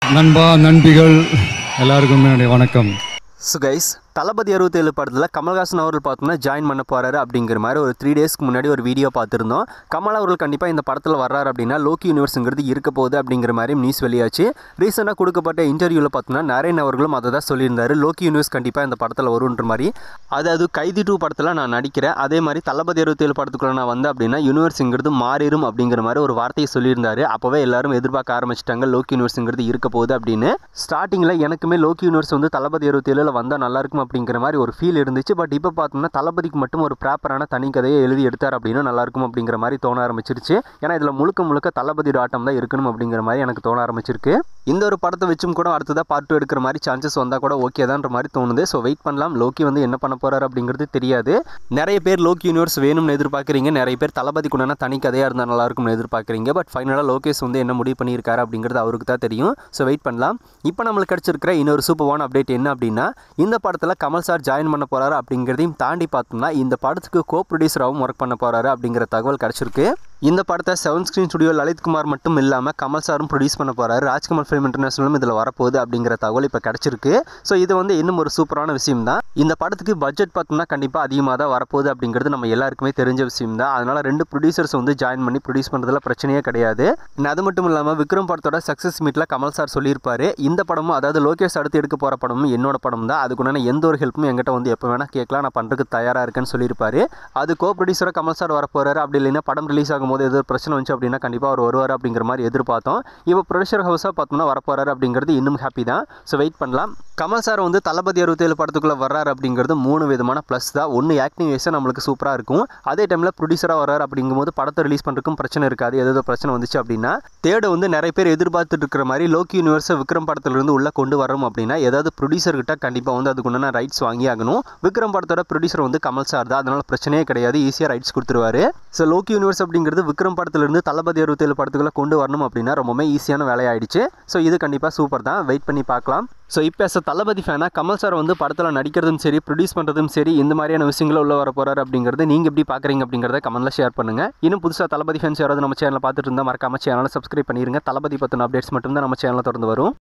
நண்பா நண்பிகள் எல்லாருக்கும் என்னுடைய வணக்கம் ஸோ கைஸ் தளபதி அறுபத்தேழு படத்தில் கமல்ஹாசன் அவர்கள் பார்த்தோம்னா ஜாயின் பண்ண போகிறாரு அப்படிங்கிற மாதிரி ஒரு த்ரீ டேஸ்க்கு முன்னாடி ஒரு வீடியோ பார்த்துருந்தோம் கமல் அவர்கள் கண்டிப்பாக இந்த படத்தில் வர்றாரு அப்படின்னா லோக்கி யூனிவர்ஸுங்கிறது இருக்க போகுது அப்படிங்கிற மாதிரி நியூஸ் வெளியாச்சு ரீசெண்டாக கொடுக்கப்பட்ட இன்டர்வியூவில் பார்த்தோம்னா நரேன் அவர்களும் அதை தான் சொல்லியிருந்தாரு லோக்கி யூனிவர்ஸ் கண்டிப்பாக இந்த படத்தில் வருன்ற மாதிரி அதாவது கைதி டூ படத்தில் நான் நடிக்கிறேன் அதே மாதிரி தளபதி அறுபத்தேழு படத்துக்குள்ள நான் வந்தேன் அப்படின்னா யூனிவர்ஸுங்கிறது மாறிடும் அப்படிங்கிற மாதிரி ஒரு வார்த்தையை சொல்லியிருந்தாரு அப்போவே எல்லாரும் எதிர்பார்க்க ஆரம்பிச்சிட்டாங்க லோக்கி யூனிவர்ஸுங்கிறது இருக்க போகுது அப்படின்னு ஸ்டார்டிங்கில் எனக்குமே லோக்கி யூனிவர்ஸ் வந்து தளபதி அறுபத்தேழில் வந்தால் நல்லா இருக்கும் அப்படிங்கிற மாதிரி ஒரு ஃபீல் இருந்துச்சு பட் இப்போ பார்த்தோம்னா தளபதிக்கு மட்டும் ஒரு ப்ராப்பரான தனி கதையை எழுதி எடுத்தார் அப்படின்னா நல்லா இருக்கும் அப்படிங்கிற மாதிரி தோண ஆரம்பிச்சிருச்சு ஏன்னா இதில் முழுக்க முழுக்க தளபதியோட ஆட்டம் தான் இருக்கணும் அப்படிங்கிற மாதிரி எனக்கு தோண ஆரம்பிச்சிருக்கு இந்த ஒரு படத்தை வச்சும் கூட அடுத்ததாக பார்ட் டூ எடுக்கிற மாதிரி சான்சஸ் வந்தால் கூட ஓகே தான்ற மாதிரி தோணுது ஸோ வெயிட் பண்ணலாம் லோக்கி வந்து என்ன பண்ண போறாரு அப்படிங்கிறது தெரியாது நிறைய பேர் லோக்கி யூனிவர்ஸ் வேணும்னு எதிர்பார்க்குறீங்க நிறைய பேர் தளபதி கூட தனி கதையாக இருந்தால் நல்லா இருக்கும்னு எதிர்பார்க்குறீங்க பட் ஃபைனலாக லோகேஷ் வந்து என்ன முடிவு பண்ணியிருக்காரு அப்படிங்கிறது அவருக்கு தான் தெரியும் ஸோ வெயிட் பண்ணலாம் இப்போ நம்மளுக்கு கிடச்சிருக்கிற இன்னொரு சூப்பர்வான அப்டேட் என்ன அப்படின்னா இந்த படத்தில் கமல் சார் ஜாயின் பண்ண போறாரு அப்படிங்கிறதையும் தாண்டி பார்த்தோம்னா இந்த படத்துக்கு கோ ப்ரொடியூசராகவும் ஒர்க் பண்ண போறாரு அப்படிங்கிற தகவல் கிடச்சிருக்கு இந்த படத்தை செவன் ஸ்க்ரீன் ஸ்டுடியோ லலித்குமார் மட்டும் இல்லாமல் கமல் சாரும் ப்ரொடியூஸ் பண்ண போறாரு ராஜ்கமல் ஃபிலிம் இன்டர்நேஷனலும் இதில் வரப்போகுது அப்படிங்கிற தகவல் இப்போ கிடச்சிருக்கு ஸோ இது வந்து இன்னும் ஒரு சூப்பரான விஷயம் தான் இந்த படத்துக்கு பட்ஜெட் பார்த்தோம்னா கண்டிப்பாக அதிகமாக தான் வரப்போகுது அப்படிங்கிறது நம்ம எல்லாருக்குமே தெரிஞ்ச விஷயம் தான் அதனால் ரெண்டு ப்ரொடியூசர்ஸ் வந்து ஜாயின் பண்ணி ப்ரொடியூஸ் பண்ணுறதுல பிரச்சனையே கிடையாது And அது மட்டும் இல்லாமல் விக்ரம் படத்தோட சக்ஸஸ் மீட்டில் கமல் சார் சொல்லியிருப்பாரு இந்த படமும் அதாவது லோகேஷ் அடுத்து எடுக்க போகிற படமும் என்னோட படம் தான் அதுக்குண்டான எந்த ஒரு ஹெல்ப்பும் என்கிட்ட வந்து எப்போ வேணால் கேட்கலாம் நான் பண்ணுறதுக்கு தயாராக இருக்கேன்னு சொல்லியிருப்பாரு அது கோ ப்ரொடியூசராக கமல் சார் வர போகிறாரு அப்படி இல்லைன்னா படம் ரிலீஸ் ஆகும்போது ஏதோ ஒரு பிரச்சனை வந்துச்சு அப்படின்னா கண்டிப்பாக அவர் வருவார் அப்படிங்கிற மாதிரி எதிர்பார்த்தோம் இப்போ ப்ரொடியூசர் ஹவுஸாக பார்த்தோம்னா வர போகிறாரு அப்படிங்கிறது இன்னும் ஹாப்பி தான் ஸோ வெயிட் பண்ணலாம் கமல் சார் வந்து தளபதி அறுபத்தேழு படத்துக்குள்ளே வர்றாரு அப்படிங்கிறது மூணு விதமான ப்ளஸ் தான் ஒன்று ஆக்டிங் வைஸாக நம்மளுக்கு சூப்பராக இருக்கும் அதே டைமில் ப்ரொடியூசராக வர்றாரு அப்படிங்கும்போது படத்தை ரிலீஸ் பண்ணுறதுக்கும் பிரச்சனை இருக்காது ஏதோ பிரச்சனை வந்துச்சு அப்படின்னா தேர்டு வந்து நிறைய பேர் எதிர்பார்த்துட்டு இருக்கிற மாதிரி லோக்கி யூனிவர்ஸை விக்ரம் படத்துலேருந்து உள்ளே கொண்டு வரோம் அப்படின்னா ஏதாவது ப்ரொடியூசர் கிட்ட கண்டிப்பாக வந்து அதுக்குண்டான ரைட்ஸ் வாங்கி ஆகணும் விக்ரம் படத்தோட ப்ரொடியூசர் வந்து கமல் சார் தான் அதனால் பிரச்சனையே கிடையாது ஈஸியாக ரைட்ஸ் கொடுத்துருவாரு ஸோ லோக்கி யூனிவர்ஸ் அப்படிங்கிறது விக்ரம் படத்துலேருந்து தளபதி அறுபத்தேழு படத்துக்குள்ளே கொண்டு வரணும் அப்படின்னா ரொம்பவே ஈஸியான வேலையாயிடுச்சு ஸோ இது கண்டிப்பாக சூப்பர் தான் வெயிட் பண்ணி பார்க்கலாம் ஸோ இப்போ as a தளபதி ஃபேனாக கமல் சார் வந்து படத்தில் நடிக்கிறதும் சரி ப்ரொடியூஸ் பண்ணுறதும் சரி இந்த மாதிரியான விஷயங்களும் உள்ள வர போகிறாரு அப்படிங்கிறது நீங்கள் எப்படி பார்க்குறீங்க அப்படிங்கிறத கமெண்ட்டில் ஷேர் பண்ணுங்கள் இன்னும் புதுசாக தளபதி ஃபேன்ஸ் யாராவது நம்ம சேனலை பார்த்துட்டு இருந்தால் மறக்காம சேனலை சப்ஸ்கிரைப் பண்ணிடுங்க தளபதி பற்றின அப்டேட்ஸ் மட்டும் தான் நம்ம சேனலில் தொடர்ந்து வரும்